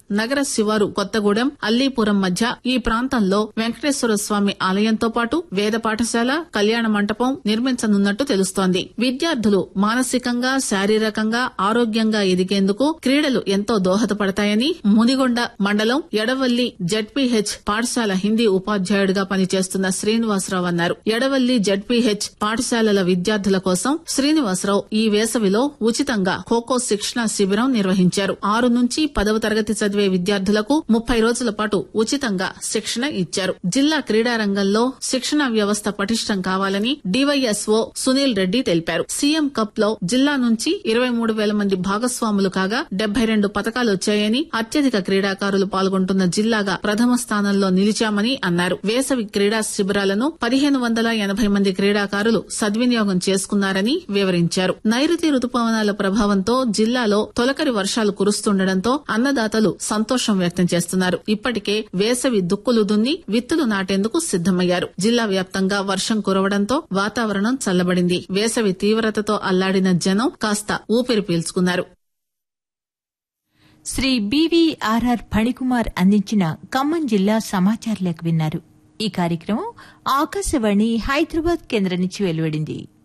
నగర శివారు కొత్తగూడెం అల్లీపురం మధ్య ఈ ప్రాంతంలో వెంకటేశ్వర స్వామి ఆలయంతో పాటు వేద పాఠశాల కళ్యాణ మంటపం నిర్మించనున్నట్టు తెలుస్తోంది విద్యార్థులు మానసికంగా శారీరకంగా ఆరోగ్యంగా ఎదిగేందుకు క్రీడలు ఎంతో దోహదపడతాయని మునిగొండ మండలం ఎడవల్లి జడ్పీహెచ్ పాఠశాల హిందీ ఉపాధ్యాయుడిగా పనిచేస్తున్న శ్రీనివాసరావు అన్నారు ఎడవల్లి జడ్పీహెచ్ పాఠశాలల విద్యార్థుల కోసం శ్రీనివాసరావు ఈ వేసవిలో ఉచితంగా ఖోఖో శిక్షణ శిబిరం నిర్వహించారు ఆరు నుంచి పదవ తరగతి చదివే విద్యార్థులకు ముప్పై రోజుల పాటు ఉచితంగా శిక్షణ ఇచ్చారు జిల్లా క్రీడా రంగంలో శిక్షణ వ్యవస్థ పటిష్టం కావాలని డివైఎస్ఓ సునీల్ రెడ్డి తెలిపారు సీఎం కప్ లో జిల్లా నుంచి ఇరవై మూడు వేల మంది భాగస్వాములు కాగా డెబ్బై రెండు పథకాలు వచ్చాయని అత్యధిక క్రీడాకారులు పాల్గొంటున్న జిల్లాగా ప్రథమ స్థానంలో నిలిచామని అన్నారు వేసవి క్రీడా శిబిరాలను పదిహేను వందల ఎనభై మంది క్రీడాకారులు సద్వినియోగం చేసుకున్నారని వివరించారు నైరుతి రుతుపవనాల ప్రభావంతో జిల్లాలో తొలకరి వర్షాలు కురుస్తుండటంతో అన్నదాతలు సంతోషం వ్యక్తం చేస్తున్నారు ఇప్పటికే వేసవి దుక్కులు దున్ని విత్తులు నాటేందుకు సిద్దమయ్యారు జిల్లా వ్యాప్తంగా వర్షం కురవడంతో వాతావరణం చల్లబడింది వేసవి తీవ్రతతో అల్లాడిన జనం కాస్త ఊపిరి పీల్చుకున్నారు శ్రీ బివిఆర్ఆర్ ఫణికుమార్ అందించిన ఖమ్మం జిల్లా సమాచార లేఖ విన్నారు ఈ కార్యక్రమం ఆకాశవాణి హైదరాబాద్ కేంద్రం నుంచి వెలువడింది